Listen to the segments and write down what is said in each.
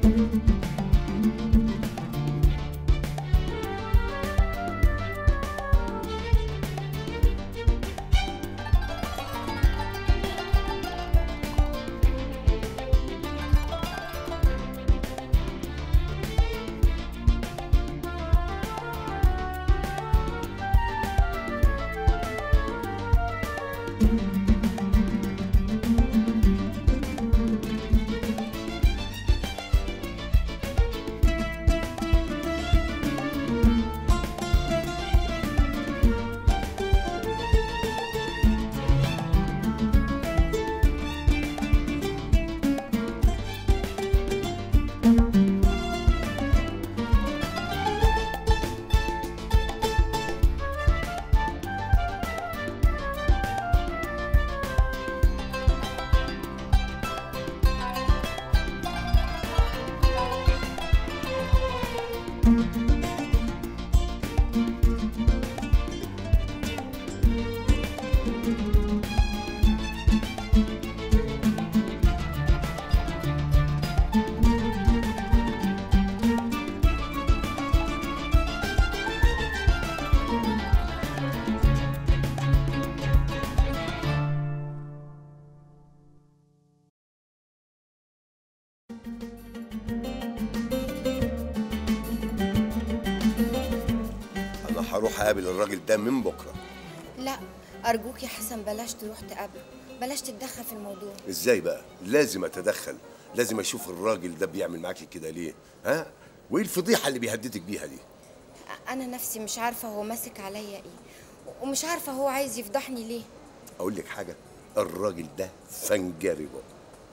انا هروح اقابل الراجل ده من بكره لا أرجوك يا حسن بلاش تروح تقابله بلاش تتدخل في الموضوع ازاي بقى لازم اتدخل لازم اشوف الراجل ده بيعمل معاكي كده ليه ها وايه الفضيحه اللي بيهددك بيها دي أنا نفسي مش عارفة هو ماسك عليا إيه ومش عارفة هو عايز يفضحني ليه اقول لك حاجه الراجل ده فنجري بقى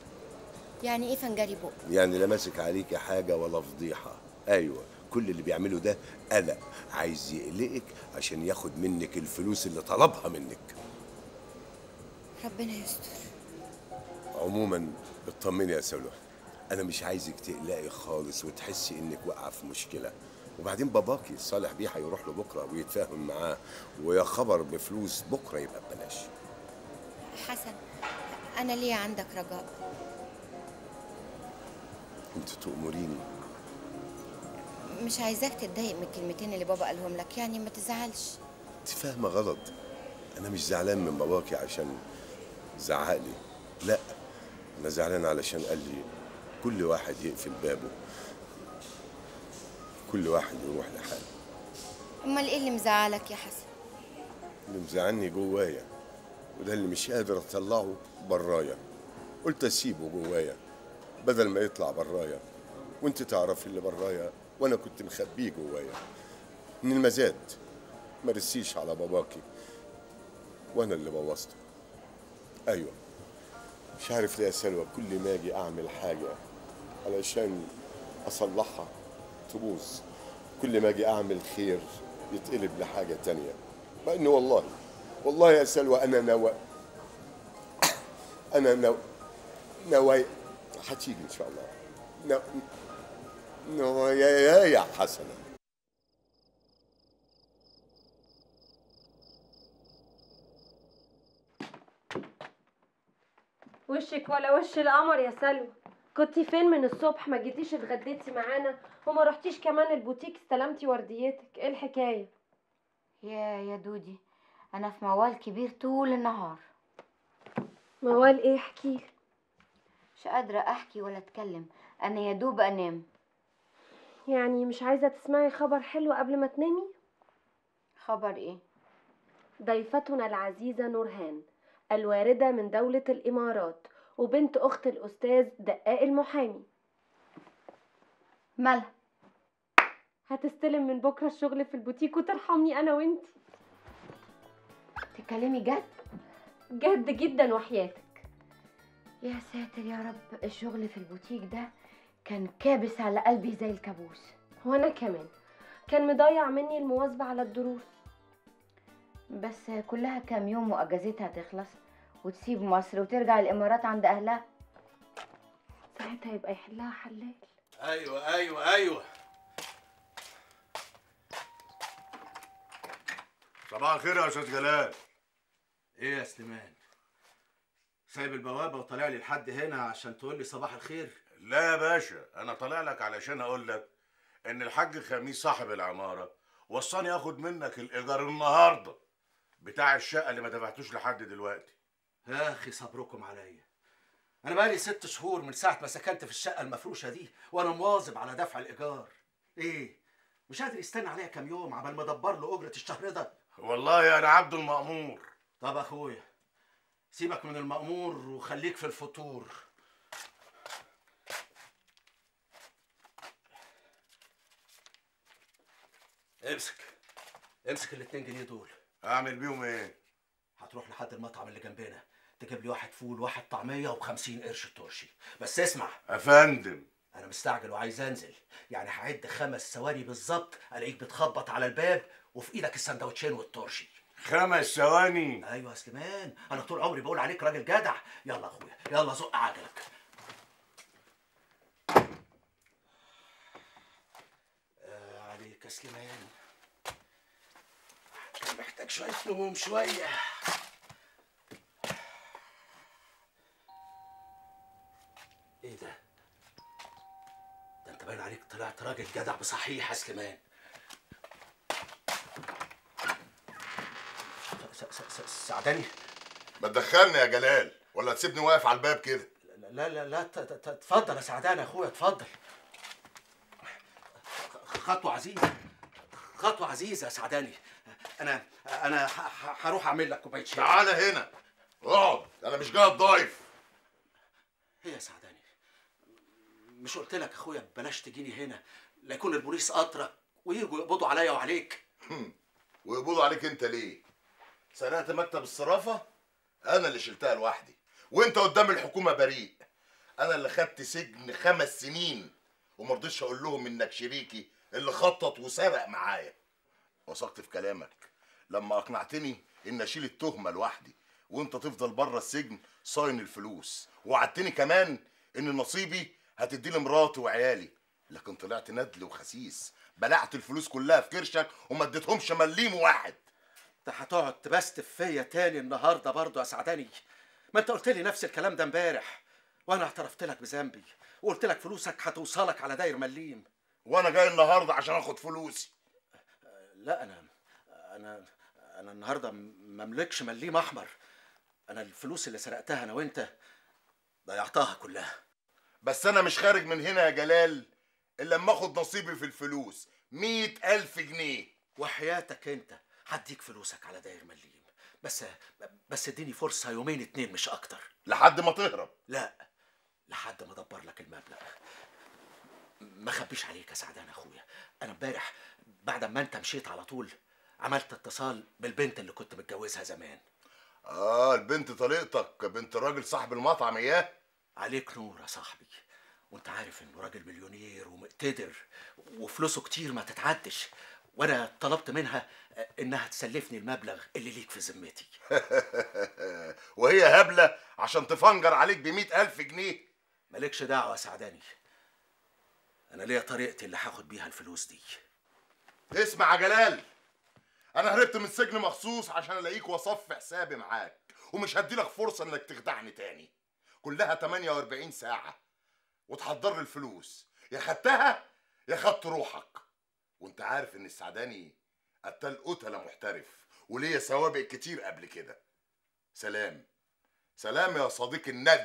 يعني إيه فنجري بق يعني لا ماسك عليكي حاجه ولا فضيحه ايوه كل اللي بيعمله ده قلق عايز يقلقك عشان ياخد منك الفلوس اللي طلبها منك ربنا يستر عموما اطمني يا سلوى انا مش عايزك تقلقي خالص وتحسي انك واقعه في مشكله وبعدين باباكي صالح بيه هيروح له بكره ويتفاهم معاه ويا خبر بفلوس بكره يبقى ببلاش حسن أنا ليه عندك رجاء انت تأمريني مش عايزاك تتضايق من الكلمتين اللي بابا قالهم لك يعني ما تزعلش انت فاهمه غلط انا مش زعلان من باباكي عشان زعق لي لا انا زعلان علشان قال لي كل واحد يقفل بابه كل واحد يروح لحاله أمال إيه اللي مزعلك يا حسن اللي مزعلني جوايا وده اللي مش قادر اطلعه برايا قلت اسيبه جوايا بدل ما يطلع برايا وانت تعرفي اللي برايا وانا كنت مخبيه جوايا من المزاد ما رسيش على باباكي وانا اللي بوظته ايوه مش عارف ليه يا سلوى كل ما اجي اعمل حاجه علشان اصلحها تبوظ كل ما اجي اعمل خير يتقلب لحاجه تانية مع انه والله والله يا سلوى انا نوى انا نو نوايا هتيجي ان شاء الله نو... نوايا يا حسنه وشك ولا وش القمر يا سلوى كنتي فين من الصبح ما جيتيش اتغديتي معانا وما رحتيش كمان البوتيك استلمتي ورديتك ايه الحكايه يا يا دودي أنا في موال كبير طول النهار موال ايه احكيلي مش قادرة أحكي ولا أتكلم أنا يا دوب أنام يعني مش عايزه تسمعي خبر حلو قبل ما تنامي خبر إيه ضيفتنا العزيزه نورهان الوارده من دوله الامارات وبنت اخت الاستاذ دقاق المحامي مالها هتستلم من بكره الشغل في البوتيك وترحمني انا وانتي تكلمي جد جد جدا وحياتك يا ساتر يا رب الشغل في البوتيك ده كان كابس على قلبي زي الكابوس وانا كمان كان مضيع مني المواظبه على الدروس بس كلها كام يوم واجازتها تخلص وتسيب مصر وترجع الامارات عند اهلها ساعتها يبقى يحلها حلال ايوه ايوه ايوه صباح الخير يا استاذ جلال ايه يا سليمان سايب البوابه وطالع لي لحد هنا عشان تقول لي صباح الخير لا يا باشا انا طالع لك علشان اقول لك ان الحاج خميس صاحب العماره وصاني اخد منك الايجار النهارده بتاع الشقه اللي ما دفعتوش لحد دلوقتي يا اخي صبركم عليا انا بقالي ست شهور من ساعه ما سكنت في الشقه المفروشه دي وانا مواظب على دفع الايجار ايه مش قادر يستنى عليا كام يوم عبال ما ادبر له اجره الشهر ده والله انا عبد المأمور طب اخويا سيبك من المأمور وخليك في الفطور امسك امسك الاتنين جنيه دول اعمل بيهم ايه هتروح لحد المطعم اللي جنبنا تجيب لي واحد فول واحد طعميه وبخمسين قرش ترشي بس اسمع افندم انا مستعجل وعايز انزل يعني هعد خمس ثواني بالظبط الاقيك بتخبط على الباب وفي ايدك السندوتشين والترشي خمس ثواني ايوه يا سليمان انا طول عمري بقول عليك راجل جدع يلا يا اخويا يلا زق عجلك آه عليك يا سليمان كان محتاج شويه نوم شويه ايه ده ده انت باين عليك طلعت راجل جدع بصحيح يا سليمان س- س- س- سعداني ما تدخلني يا جلال ولا تسيبني واقف على الباب كده لا لا لا ت- ت- ت- اتفضل يا سعدان يا اخويا اتفضل خطوة عزيزة خطوة عزيزة يا سعداني أنا أنا ه- ه- هروح أعمل لك كوباية شاي تعالى هنا اقعد انا مش جاي ضايف إيه يا سعداني مش قلت لك يا أخويا بلاش تجيني هنا لا يكون البوليس قطرك ويجوا يقبضوا عليا وعليك ويقبضوا عليك انت ليه سرقت مكتب الصرافه انا اللي شلتها لوحدي وانت قدام الحكومه بريء انا اللي خدت سجن خمس سنين وما رضيتش اقول لهم انك شريكي اللي خطط وسرق معايا وثقت في كلامك لما اقنعتني ان اشيل التهمه لوحدي وانت تفضل بره السجن صاين الفلوس وعدتني كمان ان نصيبي هتدي لي مراتي وعيالي لكن طلعت ندل وخسيس بلعت الفلوس كلها في كرشك وما اديتهمش مليم واحد أنت هتقعد تبستف فيا تاني النهاردة برضه يا سعداني ما أنت قلت لي نفس الكلام ده امبارح وأنا اعترفت لك بذنبي وقلت لك فلوسك هتوصلك على داير مليم وانا جاي النهارده عشان اخد فلوسي لا انا انا انا النهارده مملكش مليم احمر انا الفلوس اللي سرقتها انا وانت ضيعتها كلها بس انا مش خارج من هنا يا جلال الا لما اخد نصيبي في الفلوس مية الف جنيه وحياتك انت هديك فلوسك على داير مليم بس بس اديني فرصه يومين اتنين مش اكتر لحد ما تهرب لا لحد ما ادبر لك المبلغ ما خبيش عليك يا سعدان اخويا انا امبارح بعد ما انت مشيت على طول عملت اتصال بالبنت اللي كنت متجوزها زمان اه البنت طليقتك بنت الراجل صاحب المطعم اياه عليك نور يا صاحبي وانت عارف انه راجل مليونير ومقتدر وفلوسه كتير ما تتعدش وانا طلبت منها انها تسلفني المبلغ اللي ليك في ذمتي وهي هبله عشان تفنجر عليك بمية الف جنيه مالكش دعوه يا سعداني انا ليا طريقتي اللي هاخد بيها الفلوس دي اسمع يا جلال انا هربت من السجن مخصوص عشان الاقيك واصفي حسابي معاك ومش هديلك فرصه انك تخدعني تاني كلها 48 ساعه وتحضر لي الفلوس يا خدتها يا خدت روحك وانت عارف ان السعداني قتال قتله محترف وليا سوابق كتير قبل كده سلام سلام يا صديقي الندل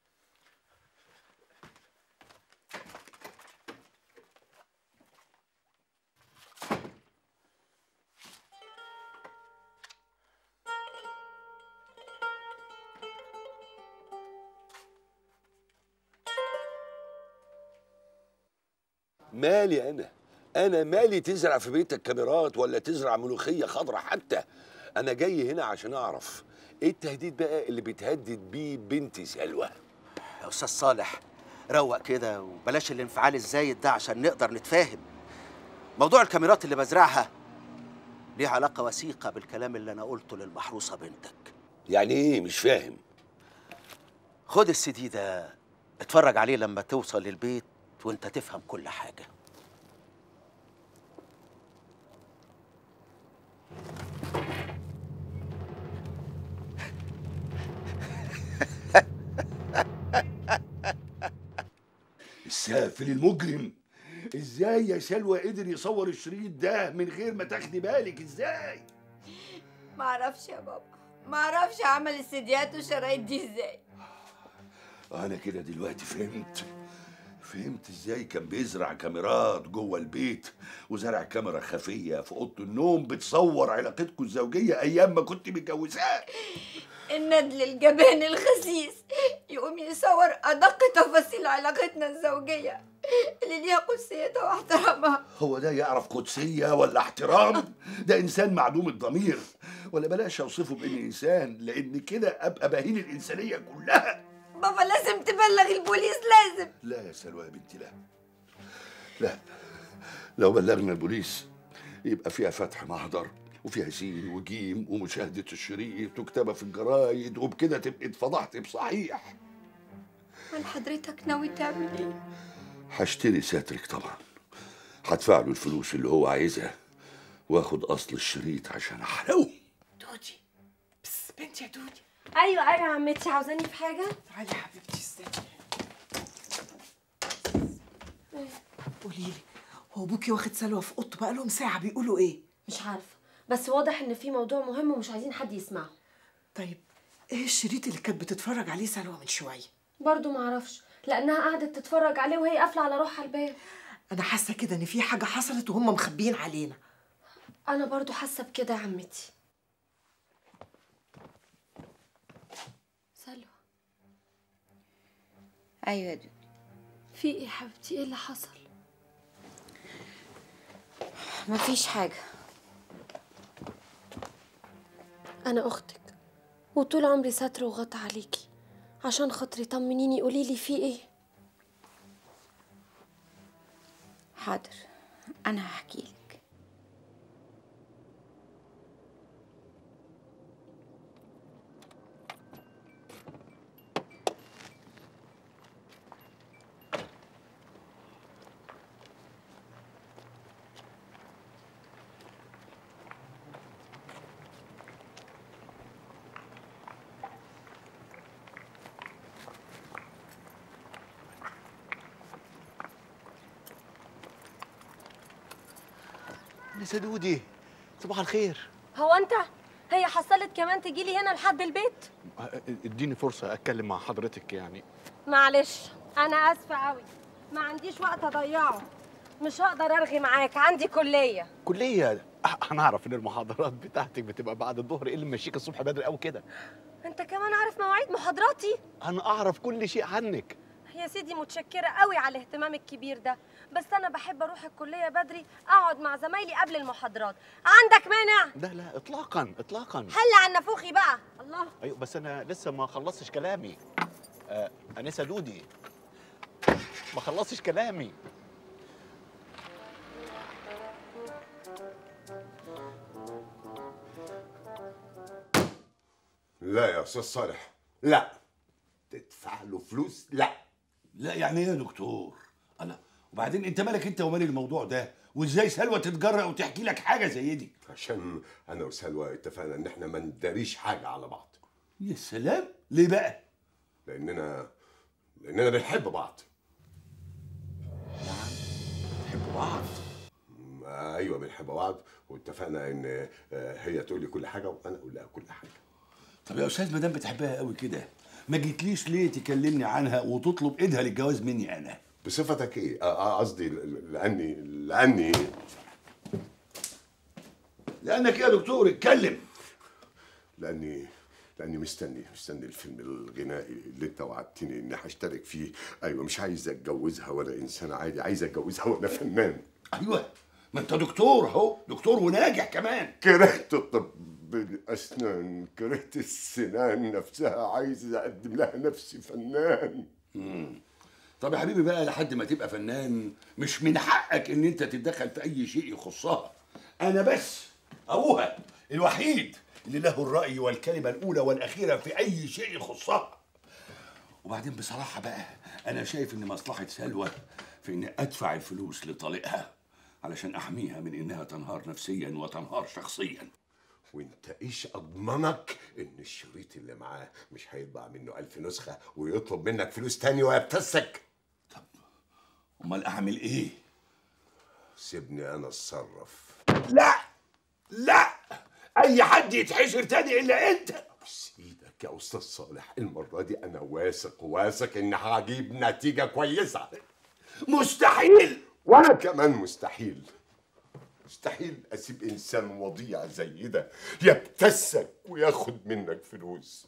مالي انا انا مالي تزرع في بيتك كاميرات ولا تزرع ملوخيه خضراء حتى انا جاي هنا عشان اعرف ايه التهديد بقى اللي بتهدد بيه بنتي سلوى يا استاذ صالح روق كده وبلاش الانفعال الزايد ده عشان نقدر نتفاهم موضوع الكاميرات اللي بزرعها ليه علاقه وثيقه بالكلام اللي انا قلته للمحروسه بنتك يعني ايه مش فاهم خد السي دي ده اتفرج عليه لما توصل للبيت وانت تفهم كل حاجه السافل المجرم ازاي يا سلوى قدر يصور الشريط ده من غير ما تاخدي بالك ازاي معرفش يا بابا معرفش عمل السيديات والشرايط دي ازاي انا كده دلوقتي فهمت فهمت ازاي كان بيزرع كاميرات جوه البيت وزرع كاميرا خفيه في اوضه النوم بتصور علاقتكم الزوجيه ايام ما كنت متجوزاه الندل الجبان الخسيس يقوم يصور أدق تفاصيل علاقتنا الزوجية اللي ليها قدسيتها واحترامها هو ده يعرف قدسيه ولا احترام ده انسان معدوم الضمير ولا بلاش اوصفه بانه انسان لان كده ابقى بهين الانسانيه كلها بابا لازم تبلغ البوليس لازم لا يا سلوى يا بنتي لا لا لو بلغنا البوليس يبقى فيها فتح محضر وفيها سين وجيم ومشاهدة الشريط وكتابة في الجرايد وبكده تبقي اتفضحتي بصحيح هل حضرتك ناوي تعمل ايه؟ هشتري ساترك طبعا هدفع له الفلوس اللي هو عايزها واخد اصل الشريط عشان احرقه دودي بس بنتي يا دودي ايوه ايوه يا عمتي عاوزاني في حاجه تعالي يا حبيبتي استني قولي لي هو ابوكي واخد سلوى في اوضته بقالهم ساعه بيقولوا ايه مش عارفه بس واضح ان في موضوع مهم ومش عايزين حد يسمعه طيب ايه الشريط اللي كانت بتتفرج عليه سلوى من شويه برضو معرفش لانها قعدت تتفرج عليه وهي قافله على روحها الباب انا حاسه كده ان في حاجه حصلت وهم مخبيين علينا انا برضو حاسه بكده يا عمتي سلوى ايوه يا دودي في ايه يا حبيبتي ايه اللي حصل مفيش حاجه انا اختك وطول عمري ساتره وغطى عليكي عشان خاطري طمنيني قولي لي في ايه حاضر انا هحكي لك نسا دودي صباح الخير هو انت هي حصلت كمان تجيلي هنا لحد البيت اديني فرصة اتكلم مع حضرتك يعني معلش انا اسفه قوي ما عنديش وقت اضيعه مش هقدر ارغي معاك عندي كليه كلية أ- انا اعرف ان المحاضرات بتاعتك بتبقى بعد الظهر ايه اللي ماشيك الصبح بدري قوي كده انت كمان عارف مواعيد محاضراتي انا اعرف كل شيء عنك يا سيدي متشكره قوي على الاهتمام الكبير ده بس انا بحب اروح الكليه بدري اقعد مع زمايلي قبل المحاضرات عندك مانع لا لا اطلاقا اطلاقا حل عن نافوخي بقى الله ايوه بس انا لسه ما خلصتش كلامي آه انسه دودي ما خلصتش كلامي لا يا استاذ صالح لا تدفع له فلوس لا لا يعني ايه يا دكتور انا وبعدين انت مالك انت ومال الموضوع ده وازاي سلوى تتجرأ وتحكي لك حاجه زي دي عشان انا وسلوى اتفقنا ان احنا ما نداريش حاجه على بعض يا سلام ليه بقى لاننا لاننا بنحب بعض تحبوا بعض ما ايوه بنحب بعض واتفقنا ان آه، هي تقول لي كل حاجه وانا اقول لها كل حاجه طب يا استاذ مدام بتحبها قوي كده ما جيتليش ليه تكلمني عنها وتطلب ايدها للجواز مني انا بصفتك ايه آه، آه، قصدي ل- ل- لاني لاني لانك يا دكتور اتكلم لاني لاني مستني مستني الفيلم الغنائي اللي انت وعدتني اني هشترك فيه ايوه مش عايز اتجوزها وانا انسان عادي عايز اتجوزها وانا فنان ايوه ما انت دكتور اهو دكتور وناجح كمان كرهت طب الاسنان كرهت السنان نفسها عايز اقدم لها نفسي فنان طب يا حبيبي بقى لحد ما تبقى فنان مش من حقك ان انت تتدخل في اي شيء يخصها انا بس ابوها الوحيد اللي له الراي والكلمه الاولى والاخيره في اي شيء يخصها وبعدين بصراحه بقى انا شايف ان مصلحه سلوى في اني ادفع الفلوس لطليقها علشان احميها من انها تنهار نفسيا وتنهار شخصيا وانت ايش اضمنك ان الشريط اللي معاه مش هيطبع منه ألف نسخة ويطلب منك فلوس تاني ويبتسك امال اعمل ايه سيبني انا اتصرف لا لا اي حد يتحشر تاني الا انت بس ايدك يا استاذ صالح المره دي انا واثق واثق ان هجيب نتيجه كويسه مستحيل وانا كمان مستحيل مستحيل اسيب انسان وضيع زي ده يبتسك وياخد منك فلوس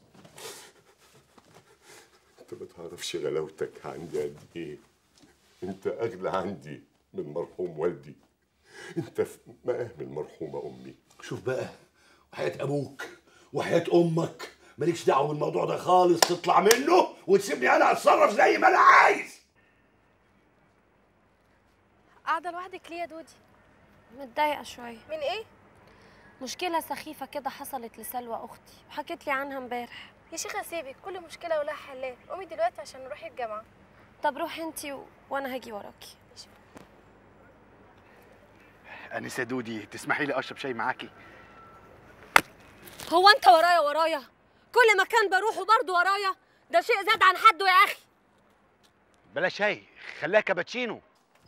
انت ما تعرفش غلاوتك عندي قد ايه انت اغلى عندي من مرحوم والدي انت في مقام المرحومه امي شوف بقى وحياة ابوك وحياة امك مالكش دعوه بالموضوع ده خالص تطلع منه وتسيبني انا اتصرف زي ما انا عايز قاعدة لوحدك ليه يا دودي؟ متضايقة شوية من ايه مشكلة سخيفة كده حصلت لسلوى أختي وحكيت لي عنها امبارح يا شيخه سيبك كل مشكله ولها حلال قومي دلوقتي عشان نروح الجامعه طب روحي انتي و... وأنا هاجي وراكي انسه دودي تسمحي لي اشرب شاي معاكي هو أنت ورايا ورايا؟ كل مكان بروحه برضه ورايا؟ ده شيء زاد عن حده يا أخي بلاش شاي خليها كابتشينو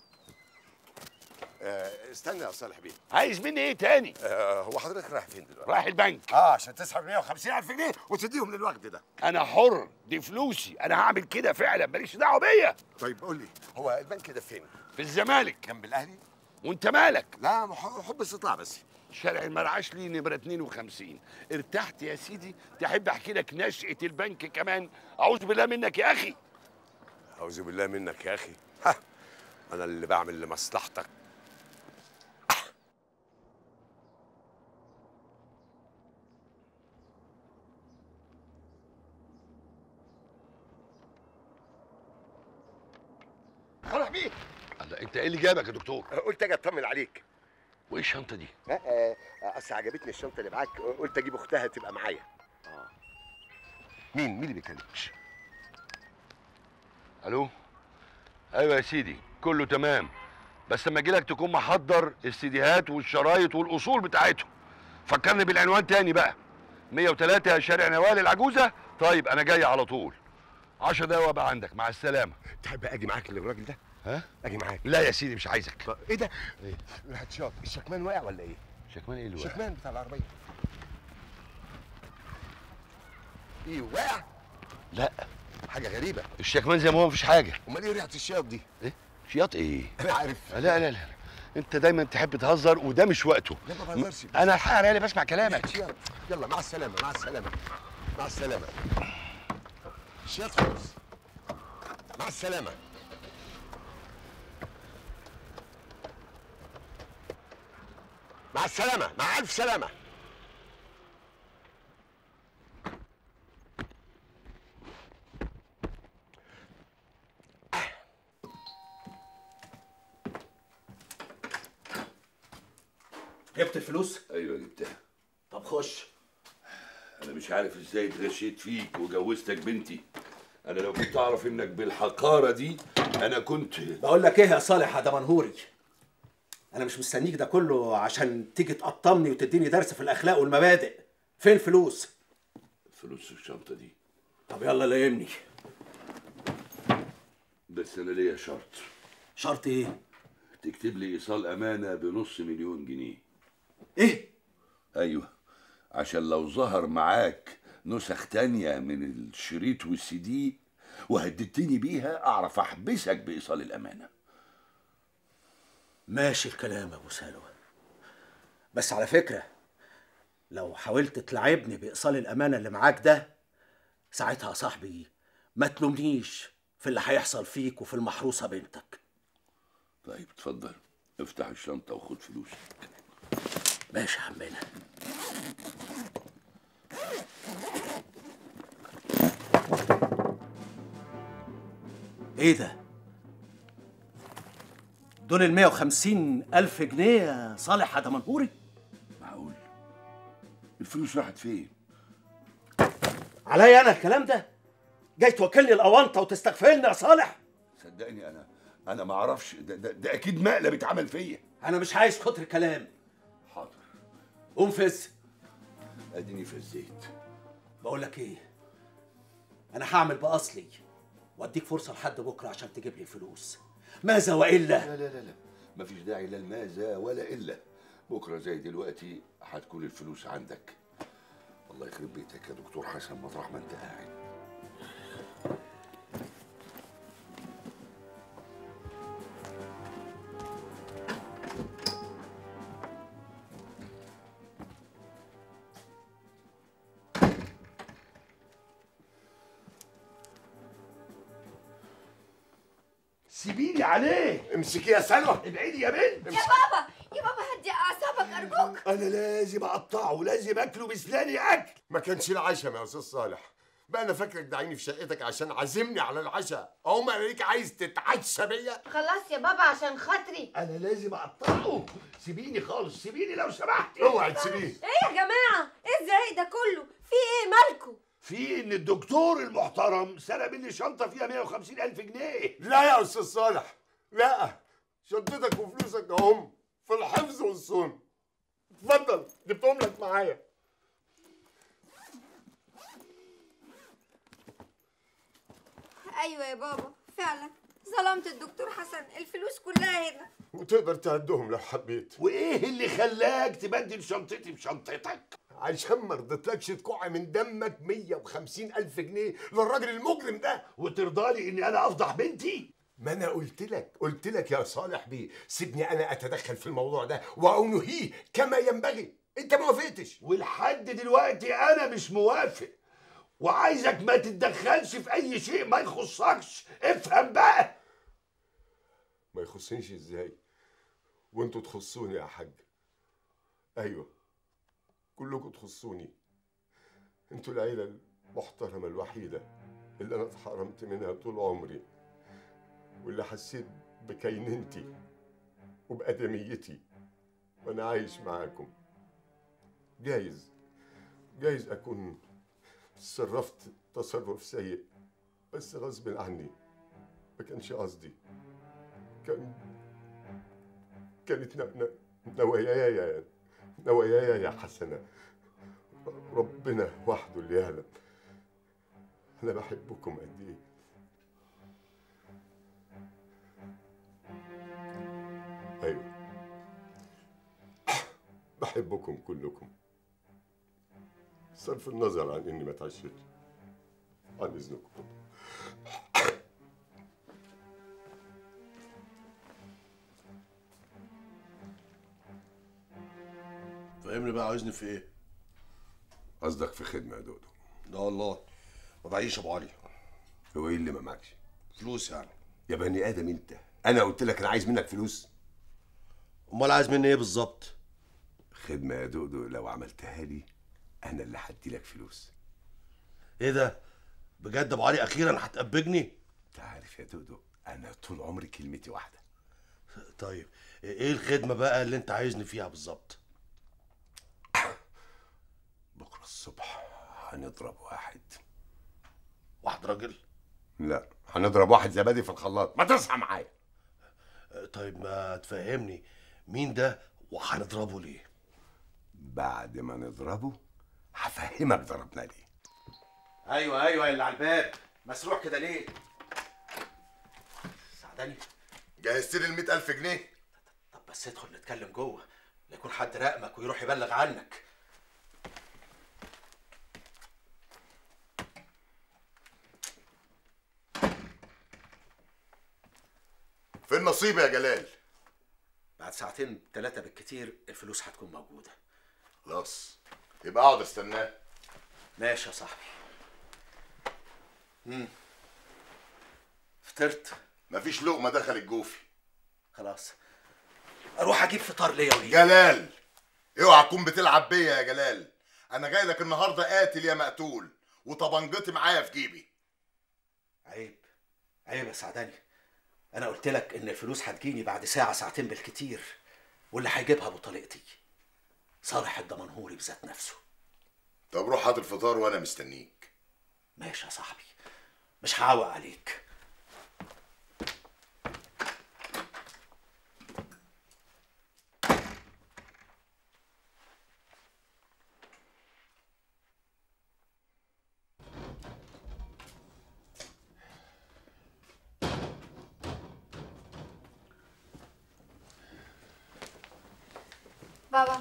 آه استنى يا صالح بيه عايز مني ايه تاني آه هو حضرتك رايح فين دلوقتي رايح البنك اه عشان تسحب 150 الف جنيه وتديهم للوقت ده انا حر دي فلوسي انا هعمل كده فعلا ماليش دعوه بيا طيب قول لي هو البنك ده فين في الزمالك جنب الاهلي وانت مالك لا مح- حب استطلاع بس شارع المرعاش لي نمرة 52 ارتحت يا سيدي تحب احكي لك نشأة البنك كمان اعوذ بالله منك يا اخي اعوذ بالله منك يا اخي ها انا اللي بعمل لمصلحتك صالح بيه الله انت ايه اللي جابك يا دكتور قلت اجي اطمن عليك وايه الشنطه دي ها آه، آه، اصل عجبتني الشنطه اللي معاك قلت اجيب اختها تبقى معايا مين مين اللي بيكلمك الو ايوه يا سيدي كله تمام بس لما اجيلك تكون محضر السيديهات والشرايط والاصول بتاعتهم فكرني بالعنوان تاني بقى 103 شارع نوال العجوزه طيب انا جاي على طول 10 دقايق وابقى عندك مع السلامه تحب اجي معاك للراجل ده ها اجي معاك لا يا سيدي مش عايزك طب ايه ده الهاتشات الشكمان واقع ولا ايه شكمان ايه اللي واقع؟ الشكمان بتاع العربيه ايه واقع لا حاجه غريبه الشكمان زي ما هو مفيش حاجه امال ايه ريحه الشياط دي ايه شياط ايه انا عارف لا لا لا, لا. انت دايما تحب تهزر وده مش وقته لا ما بهزرش انا الحقيقه انا اللي بسمع كلامك شياط يلا مع السلامه مع السلامه مع السلامه شياط خالص مع السلامه مع السلامه مع الف سلامه جبت الفلوس؟ ايوه جبتها طب خش انا مش عارف ازاي اتغشيت فيك وجوزتك بنتي انا لو كنت اعرف انك بالحقاره دي انا كنت بقول لك ايه يا صالح يا دمنهوري انا مش مستنيك ده كله عشان تيجي تقطمني وتديني درس في الاخلاق والمبادئ فين الفلوس فلوس الشنطه دي طب يلا لايمني بس انا ليا شرط شرط ايه تكتب لي ايصال امانه بنص مليون جنيه ايه ايوه عشان لو ظهر معاك نسخ تانية من الشريط والسي دي وهددتني بيها اعرف احبسك بايصال الامانه ماشي الكلام يا ابو سلوى بس على فكره لو حاولت تلعبني بايصال الامانه اللي معاك ده ساعتها يا صاحبي ما تلومنيش في اللي هيحصل فيك وفي المحروسه بنتك طيب اتفضل افتح الشنطه وخد فلوسك ماشي يا عمنا ايه ده دول ال 150 الف جنيه يا صالح يا دمنهوري معقول الفلوس راحت فين عليا انا الكلام ده جاي توكلني الاونطه وتستغفلني يا صالح صدقني انا انا ما اعرفش ده, ده, ده اكيد مقلب اتعمل فيا انا مش عايز كتر كلام حاضر قوم فز اديني في الزيت بقول لك ايه انا هعمل باصلي واديك فرصه لحد بكره عشان تجيب لي الفلوس ماذا والا لا لا لا لا مفيش داعي لا الماذا ولا الا بكره زي دلوقتي هتكون الفلوس عندك الله يخرب بيتك يا دكتور حسن مطرح ما انت قاعد سيبيني عليه امسكي يا سلوى ابعدي يا بنت يا بابا يا بابا هدي اعصابك ارجوك انا لازم اقطعه لازم اكله بسناني اكل ما كانش العشاء يا استاذ صالح بقى انا فاكرك داعيني في شقتك عشان عازمني على العشاء اهو ما ليك عايز تتعشى بيا خلاص يا بابا عشان خاطري انا لازم اقطعه سيبيني خالص سيبيني لو سمحتي اوعي تسيبيه ايه يا جماعه ايه الزعيق ده كله في ايه مالكم في ان الدكتور المحترم سرق مني شنطه فيها 150 الف جنيه لا يا استاذ صالح لا شنطتك وفلوسك اهم في الحفظ والصون اتفضل جبتهم لك معايا ايوه يا بابا فعلا ظلمت الدكتور حسن الفلوس كلها هنا وتقدر تعدهم لو حبيت وايه اللي خلاك تبدل شنطتي بشنطتك عشان ما رضيتلكش تكع من دمك 150 ألف جنيه للراجل المجرم ده وترضالي اني انا افضح بنتي ما انا قلت لك قلت لك يا صالح بيه سيبني انا اتدخل في الموضوع ده وانهيه كما ينبغي انت ما وافقتش ولحد دلوقتي انا مش موافق وعايزك ما تتدخلش في اي شيء ما يخصكش افهم بقى ما يخصنيش ازاي وانتوا تخصوني يا حاج ايوه كلكم تخصوني انتوا العيله المحترمه الوحيده اللي انا اتحرمت منها طول عمري واللي حسيت بكيننتي وبأدميتي وانا عايش معاكم جايز جايز اكون تصرفت تصرف سيء بس غصب عني ما كانش قصدي كان كانت ن- ن- نواياي نواياي يا حسنة ربنا وحده اللي يعلم أنا بحبكم قد إيه أيوه بحبكم كلكم صرف النظر عن إني ما اتعشتش عن إذنكم فهمني بقى عايزني في ايه؟ قصدك في خدمة يا دودو لا والله ما معيش ابو علي هو ايه اللي ما معكش؟ فلوس يعني يا بني ادم انت انا قلت لك انا عايز منك فلوس امال عايز مني ايه بالظبط؟ خدمة يا دودو لو عملتها لي انا اللي هدي لك فلوس ايه ده؟ بجد ابو علي اخيرا هتقبجني؟ انت عارف يا دودو انا طول عمري كلمتي واحدة طيب ايه الخدمه بقى اللي انت عايزني فيها بالظبط؟ بكرة الصبح هنضرب واحد واحد راجل؟ لا هنضرب واحد زبادي في الخلاط ما تصحى معايا طيب ما تفهمني مين ده وهنضربه ليه؟ بعد ما نضربه هفهمك ضربنا ليه ايوه ايوه اللي على الباب مسروع كده ليه سعدني جهزت لي ال 100000 جنيه طب بس ادخل نتكلم جوه لا يكون حد راقمك ويروح يبلغ عنك فين نصيبي يا جلال بعد ساعتين ثلاثة بالكتير الفلوس هتكون موجودة خلاص يبقى اقعد استناه ماشي يا صاحبي مم. فطرت مفيش لقمه دخلت جوفي خلاص اروح اجيب فطار ليا وليك جلال اوعى تكون بتلعب بيا يا جلال انا جاي لك النهارده قاتل يا مقتول وطبنجتي معايا في جيبي عيب عيب يا سعداني انا قلت لك ان الفلوس هتجيني بعد ساعة ساعتين بالكتير واللي هيجيبها بطريقتي صالح الدمنهوري بذات نفسه طب روح هات الفطار وانا مستنيك ماشي يا صاحبي مش هعوق عليك بابا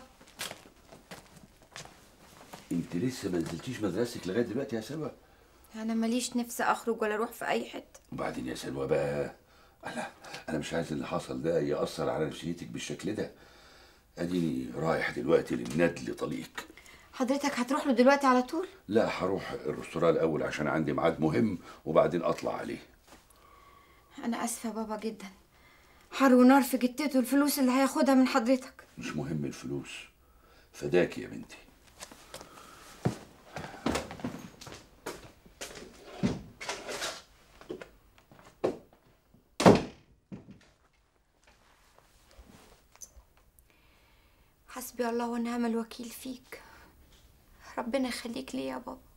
انت لسه ما نزلتيش مدرستك لغايه دلوقتي يا سلوى انا ماليش نفس اخرج ولا اروح في اي حته وبعدين يا سلوى بقى انا انا مش عايز اللي حصل ده ياثر على نفسيتك بالشكل ده اديني رايح دلوقتي للندل طليق حضرتك هتروح له دلوقتي على طول لا هروح الرستوران الاول عشان عندي ميعاد مهم وبعدين اطلع عليه انا اسفه بابا جدا حر ونار في جتته الفلوس اللي هياخدها من حضرتك مش مهم الفلوس فداك يا بنتي حسبي الله ونعم الوكيل فيك ربنا يخليك لي يا بابا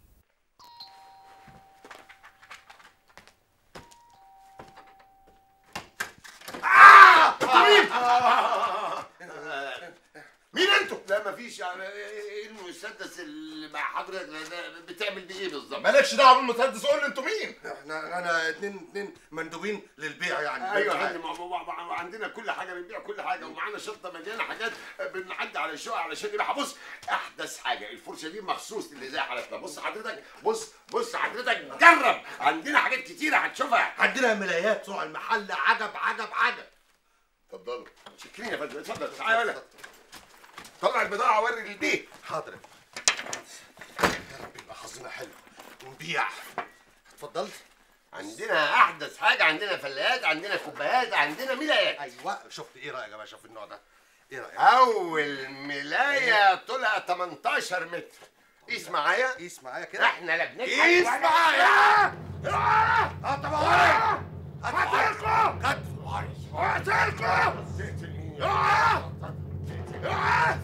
مين انتوا؟ لا مفيش يعني ايه المسدس اللي مع حضرتك ده بتعمل بيه ايه بالظبط؟ مالكش دعوه بالمسدس قول لي انتوا مين؟ احنا انا اتنين اتنين مندوبين للبيع يعني ايوه يا فندم مع- مع- مع- عندنا كل حاجه بنبيع كل حاجه ومعانا شنطه مليانه حاجات بنعدي على الشقق علشان نبيعها بص احدث حاجه الفرشه دي مخصوص اللي زي حالتنا بص حضرتك بص بص حضرتك جرب عندنا حاجات كتيره هتشوفها عندنا ملايات صنع المحل عجب عجب عجب اتفضلوا شكرين يا فندم اتفضل تعالى ولا طلع البضاعه وري للبيت حاضر يا رب يبقى حظنا حلو ونبيع اتفضلت عندنا احدث حاجه عندنا فلايات عندنا كوبايات عندنا ملايات ايوه شفت ايه رايك يا باشا في النوع ده ايه رايك اول ملايه طولها 18 متر قيس معايا قيس معايا كده احنا لا بنضحك قيس ولا- معايا آه! اه طبعا قتلكم قتلكم آه! آه!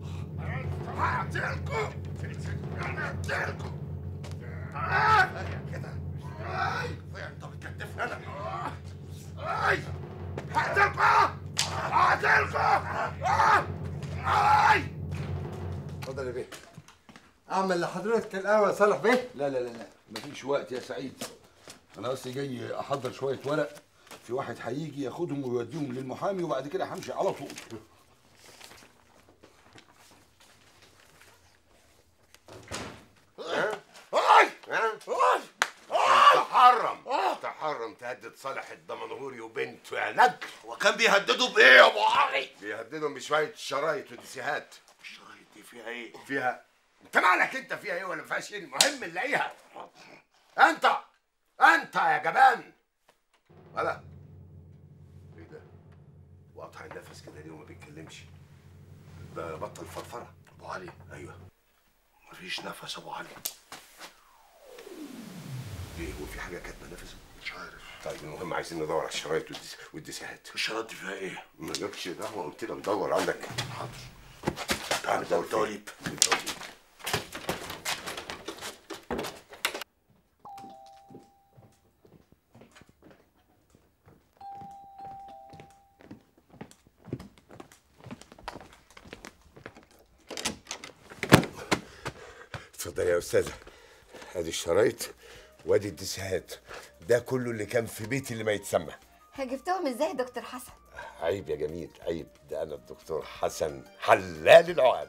هقتلكم انا هقتلكم آه! كده آي! انت بتكتفني انا آي! هقتلكم هقتلكم آه! آي! اتفضل يا بيه اعمل لحضرتك القهوه يا صالح بيه لا لا لا لا مفيش وقت يا سعيد انا اصلي جاي احضر شويه ورق في واحد هيجي ياخدهم ويوديهم للمحامي وبعد كده همشي على طول آي! آي! تحرم تحرم تهدد صالح الدمنهوري وبنته يا ندل وكان بيهددوا بايه يا ابو علي بيهددهم بشويه شرايط وديسيهات الشرايط دي فيها ايه فيها انت مالك انت فيها ايه ولا ما فيهاش ايه المهم نلاقيها انت انت يا جبان ولا ايه ده وقطع النفس كده ليه وما بيتكلمش ده بطل فرفره ابو علي ايوه مفيش نفس ابو علي ليه هو في حاجه كاتبه نفسه مش عارف طيب المهم عايزين ندور على الشرايط والديس- والديسيهات الشرايط دي فيها ايه مالكش دعوه قلت لك دور عندك حاضر تعال دور الدواليب. الدواليب اتفضل يا استاذه ادي الشرايط وادي الديسيهات ده كله اللي كان في بيتي اللي ما يتسمى جبتهم ازاي يا دكتور حسن عيب يا جميل عيب ده انا الدكتور حسن حلال العقد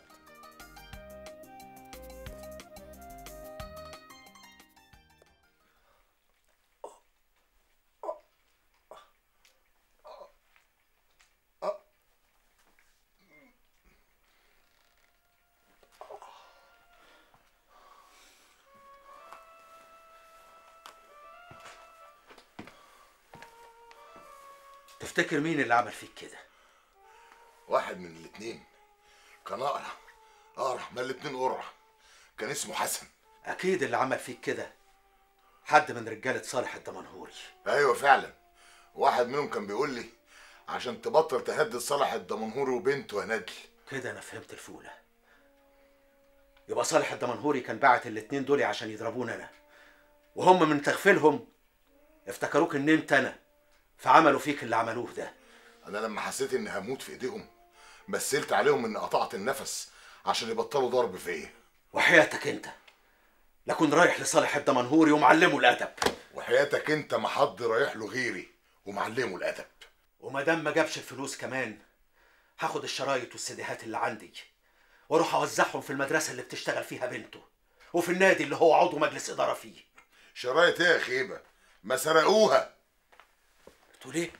تفتكر مين اللي عمل فيك كده واحد من الاتنين كان اقرع اقرع ما الاتنين قرع كان اسمه حسن اكيد اللي عمل فيك كده حد من رجاله صالح الدمنهوري ايوه فعلا واحد منهم كان بيقول لي عشان تبطل تهدد صالح الدمنهوري وبنته يا ندل كده انا فهمت الفوله يبقى صالح الدمنهوري كان باعت الاتنين دول عشان يضربوني انا وهم من تغفيلهم افتكروك ان انت انا فعملوا فيك اللي عملوه ده انا لما حسيت اني هموت في ايديهم مثلت عليهم اني قطعت النفس عشان يبطلوا ضرب فيا وحياتك انت لكن رايح لصالح الدمنهوري ومعلمه الادب وحياتك انت ما حد رايح له غيري ومعلمه الادب وما دام ما جابش الفلوس كمان هاخد الشرايط والسيديهات اللي عندي واروح اوزعهم في المدرسه اللي بتشتغل فيها بنته وفي النادي اللي هو عضو مجلس اداره فيه شرايط ايه يا خيبه ما سرقوها تقول ايه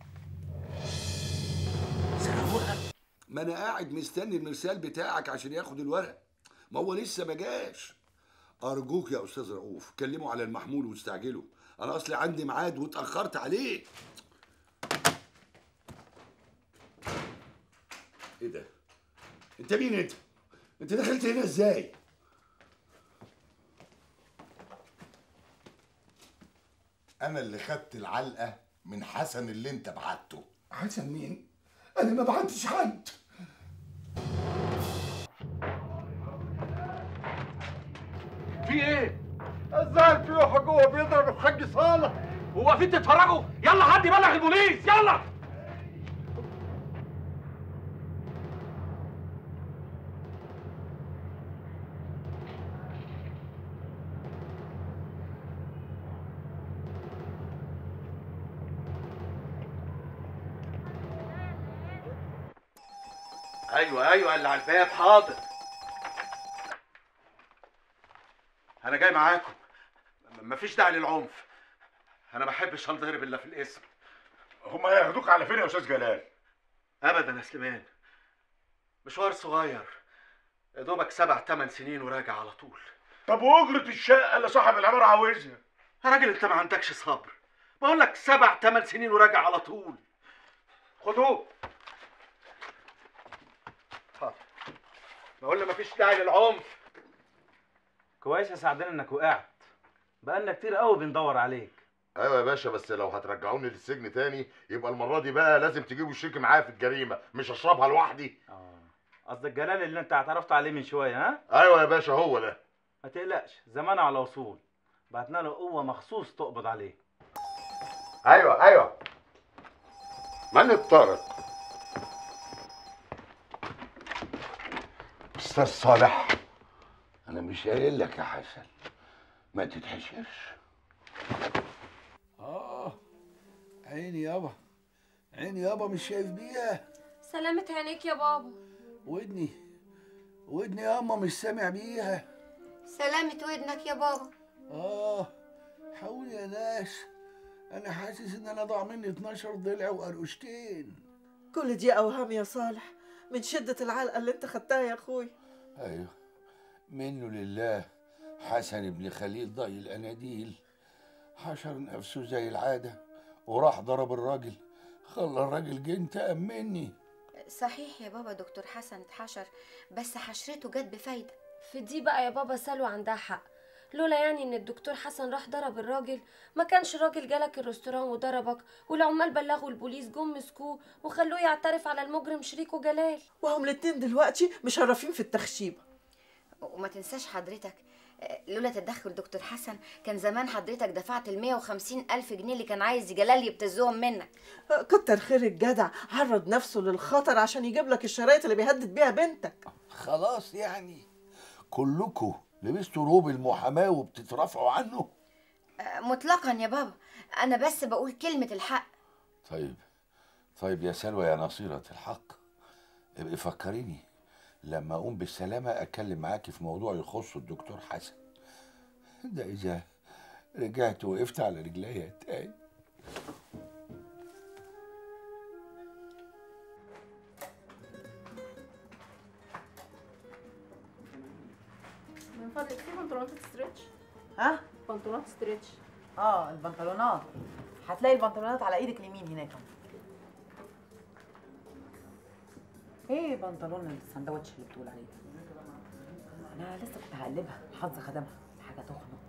ما انا قاعد مستني المرسال بتاعك عشان ياخد الورق ما هو لسه ما جاش ارجوك يا استاذ رؤوف كلموا على المحمول واستعجلوا انا اصلي عندي ميعاد واتاخرت عليه ايه ده انت مين انت انت دخلت هنا ازاي انا اللي خدت العلقه من حسن اللي انت بعته حسن مين انا ما بعتش حد في ايه؟ ازاي في واحد جوه بيضرب الحاج صالح هو واقفين تتفرجوا؟ يلا حد يبلغ البوليس يلا ايوه ايوه اللي على الباب حاضر انا جاي معاكم م- مفيش داعي للعنف انا ما بحبش انضرب الا في الاسم هما هياخدوك على فين يا استاذ جلال ابدا يا سليمان مشوار صغير يا دوبك سبع ثمان سنين وراجع على طول طب واجره الشقه اللي صاحب العماره عاوزها يا راجل انت ما عندكش صبر بقول لك سبع ثمان سنين وراجع على طول خدوه حاضر بقول له مفيش داعي للعنف كويس يا سعدان انك وقعت بقالنا كتير قوي بندور عليك ايوه يا باشا بس لو هترجعوني للسجن تاني يبقى المره دي بقى لازم تجيبوا الشيك معايا في الجريمه مش اشربها لوحدي قصدك جلال اللي انت اعترفت عليه من شويه ها ايوه يا باشا هو ده ما تقلقش زمانه على وصول بعتنا له قوه مخصوص تقبض عليه ايوه ايوه من الطارق استاذ صالح انا مش قايل لك يا حسن ما تتحشرش اه عيني يابا عيني يابا مش شايف بيها سلامة عينيك يا بابا ودني ودني ياما مش سامع بيها سلامة ودنك يا بابا اه حاول يا ناس انا حاسس ان انا ضاع مني 12 ضلع وقرقشتين كل دي اوهام يا صالح من شدة العلقة اللي انت خدتها يا اخوي ايوه منه لله حسن ابن خليل ضي الاناديل حشر نفسه زي العاده وراح ضرب الراجل خلى الراجل جه انتقم مني صحيح يا بابا دكتور حسن اتحشر بس حشرته جت بفايدة في دي بقى يا بابا سلوى عندها حق لولا يعني ان الدكتور حسن راح ضرب الراجل ما كانش الراجل جالك الريستوران وضربك والعمال بلغوا البوليس جم مسكوه وخلوه يعترف على المجرم شريكه جلال وهم الاتنين دلوقتي مشرفين في التخشيبة وما تنساش حضرتك آه، لولا تدخل دكتور حسن كان زمان حضرتك دفعت ال 150 ألف جنيه اللي كان عايز جلال يبتزهم منك كتر خير الجدع عرض نفسه للخطر عشان يجيب لك الشرايط اللي بيهدد بيها بنتك خلاص يعني كلكم لبستوا روب المحاماه وبتترافعوا عنه آه، مطلقا يا بابا أنا بس بقول كلمة الحق طيب طيب يا سلوى يا نصيرة الحق ابقي فكريني لما اقوم بالسلامة اتكلم معاكي في موضوع يخص الدكتور حسن ده اذا رجعت وقفت على رجليا تاني من فضلك في بنطلونات ستريتش ها بنطلونات ستريتش اه البنطلونات هتلاقي البنطلونات على ايدك اليمين هناك ايه بنطلون السندوتش اللي بتقول عليه ده انا لسه كنت هقلبها الحظ خدمها حاجه تخنق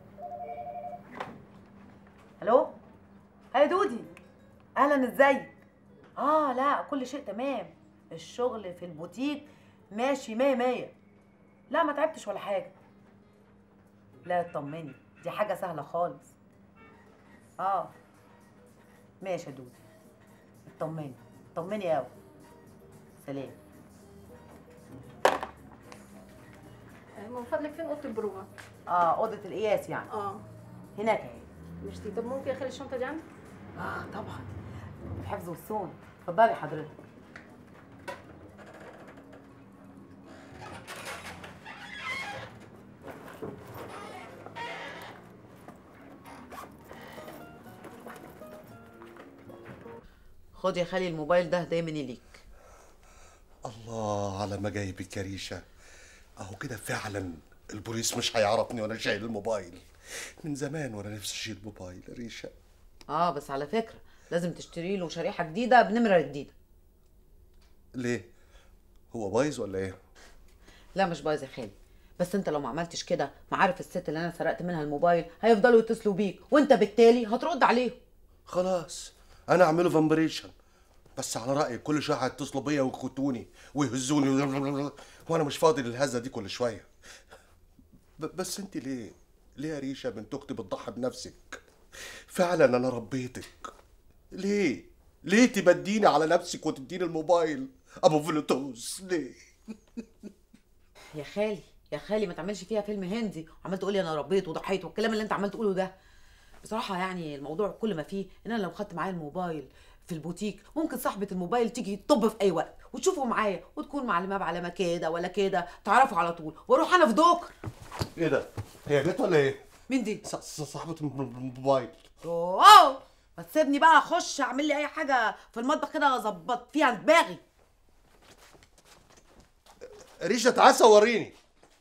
الو يا دودي اهلا ازيك اه لا كل شيء تمام الشغل في البوتيك ماشي مية مية لا ما تعبتش ولا حاجه لا اطمني دي حاجه سهله خالص اه ماشي يا دودي اطمني اطمني قوي سلام من فضلك فين اوضه البروفه اه اوضه القياس يعني اه هناك اهي مش دي طب ممكن اخلي الشنطه دي عندك اه طبعا الحفظ والصون اتفضلي حضرتك خد يا خالي الموبايل ده هديه مني ليك الله على ما جايبك يا ريشه اهو كده فعلا البوليس مش هيعرفني وانا شايل الموبايل من زمان وانا نفسي اشيل موبايل يا ريشه اه بس على فكره لازم تشتري له شريحه جديده بنمره جديده ليه هو بايظ ولا ايه لا مش بايظ يا خالي بس انت لو ما عملتش كده معارف الست اللي انا سرقت منها الموبايل هيفضلوا يتصلوا بيك وانت بالتالي هترد عليهم خلاص انا اعمله فامبريشن بس على رايك كل شويه هيتصلوا بيا ويخوتوني ويهزوني وانا مش فاضي للهزه دي كل شويه ب- بس انت ليه ليه يا ريشه بنت اختي بتضحي بنفسك فعلا انا ربيتك ليه ليه تبديني على نفسك وتديني الموبايل ابو فلوتوس ليه يا خالي يا خالي ما تعملش فيها فيلم هندي وعمال تقولي انا ربيت وضحيت والكلام اللي انت عمال تقوله ده بصراحه يعني الموضوع كل ما فيه ان انا لو خدت معايا الموبايل في البوتيك ممكن صاحبه الموبايل تيجي تطب في اي وقت وتشوفه معايا وتكون معلمه بعلامه كده ولا كده تعرفه على طول واروح انا في دوكر ايه ده هي جت ولا ايه مين دي ص- ص- صاحبه الموبايل اوه ما تسيبني بقى اخش اعمل لي اي حاجه في المطبخ كده اظبط فيها دماغي ريشه تعال صوريني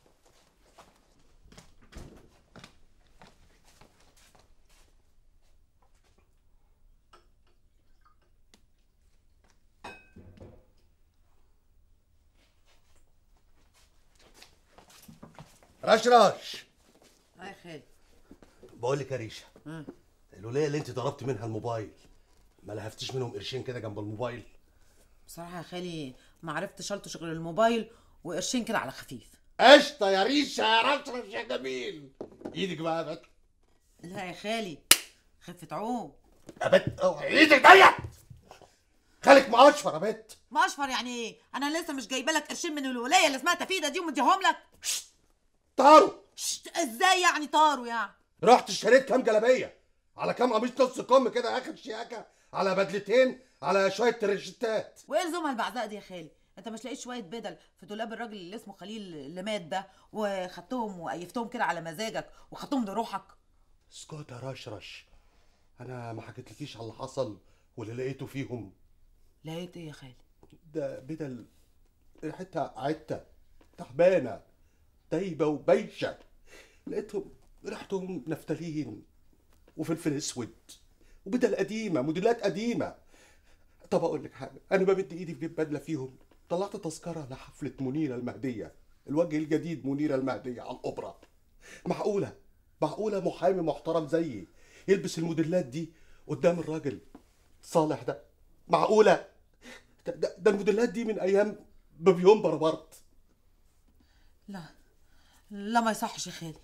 رش رش اه يا خالي بقول لك يا ريشه مم. الولايه اللي انت ضربت منها الموبايل ما لهفتيش منهم قرشين كده جنب الموبايل بصراحه يا خالي ما عرفتش الطش غير الموبايل وقرشين كده على خفيف قشطه يا ريشه يا رشرش يا جميل ايدك بقى يا بت لا يا خالي خفة عوم يا بت اوعي ايدك ضيق خليك مقشفر يا بت ما اشفر يعني ايه انا لسه مش جايبه لك قرشين من الولايه اللي اسمها تفيده دي ومديهم لك طاروا شت، ازاي يعني طاروا يعني رحت اشتريت كام جلابيه على كام قميص نص كم كده اخر شياكه على بدلتين على شويه ترشتات وايه لزومها البعزاء دي يا خالي انت مش لقيت شويه بدل في دولاب الراجل اللي اسمه خليل اللي مات ده وخدتهم وقيفتهم كده على مزاجك وخدتهم لروحك اسكت يا رشرش انا ما حكيتلكيش على اللي حصل واللي لقيته فيهم لقيت ايه يا خالي ده بدل ريحتها عتة تعبانة دايبة وبايشة لقيتهم ريحتهم نفتالين وفلفل اسود وبدل قديمة موديلات قديمة طب اقول لك حاجة انا بمد ايدي في جيب بدلة فيهم طلعت تذكرة لحفلة منيرة المهدية الوجه الجديد منيرة المهدية على الأوبرا معقولة معقولة محامي محترم زيي يلبس الموديلات دي قدام الراجل صالح ده معقولة ده, ده, ده الموديلات دي من ايام بابيون بربرت لا لا ما يصحش يا خالي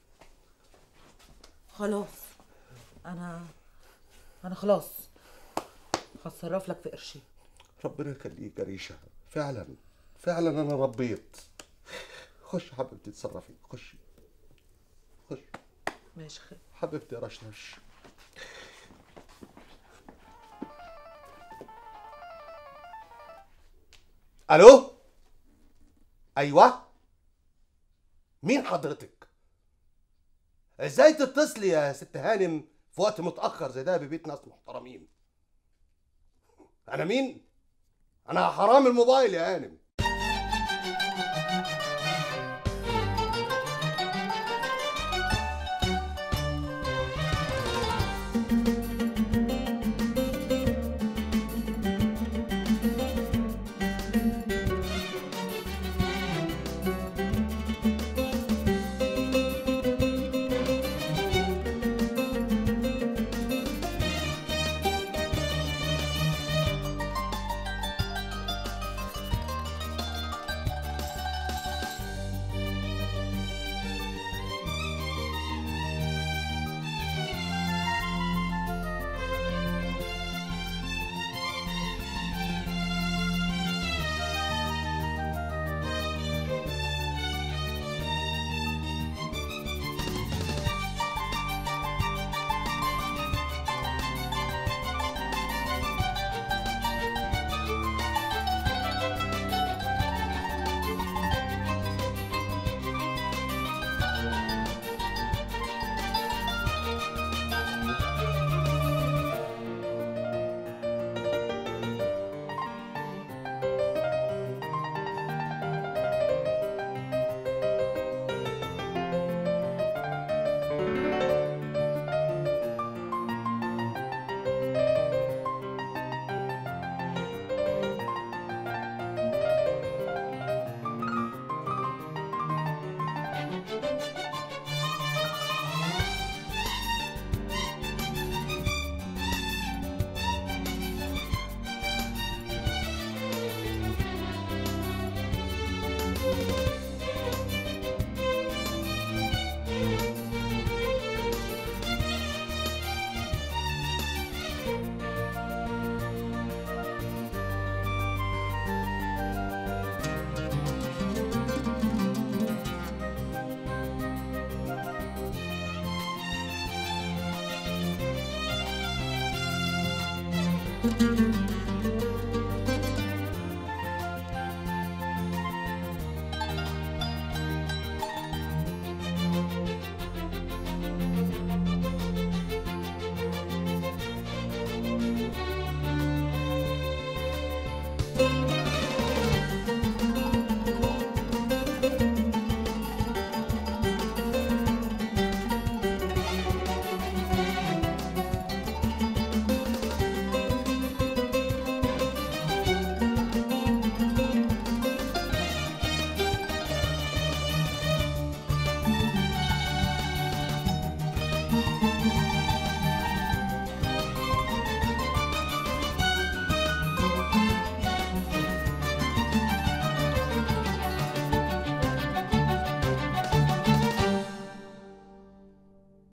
خلاص انا انا خلاص هتصرف لك في قرشين ربنا يخليك يا ريشه فعلا فعلا انا ربيت خش يا حبيبتي اتصرفي خشي خش ماشي خالي حبيبتي يا رشرش الو ايوه مين حضرتك ازاي تتصلي يا ست هانم في وقت متاخر زي ده ببيت ناس محترمين انا مين انا حرام الموبايل يا هانم العالم